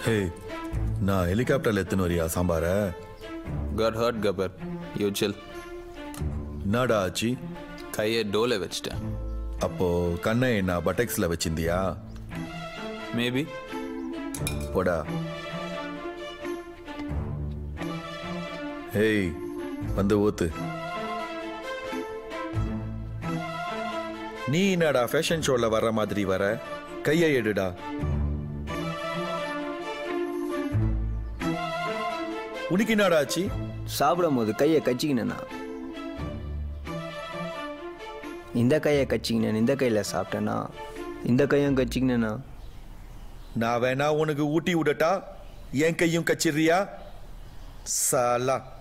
ஏய் நான் ஹெலிகாப்டர்ல எத்துன்னு வரியா சாம்பார Got hurt, Gabbar. You chill. என்னடா ஆச்சு கையை டோல வச்சிட்டேன் அப்போ கண்ணை நான் பட்டெக்ஸ்ல வச்சிருந்தியா மேபி போடா ஏய் வந்து ஊத்து நீ என்னடா ஃபேஷன் ஷோல வர்ற மாதிரி வர கையை எடுடா உனக்கு என்னடா ஆச்சு சாப்பிடும் போது கையை கச்சிக்கினேண்ணா இந்த கையை கச்சிக்கினேன் இந்த கையில் சாப்பிட்டேன்னா இந்த கையும் கச்சிக்கினேண்ணா நான் வேணா உனக்கு ஊட்டி விடட்டா என் கையும் கச்சிடுறியா சாலா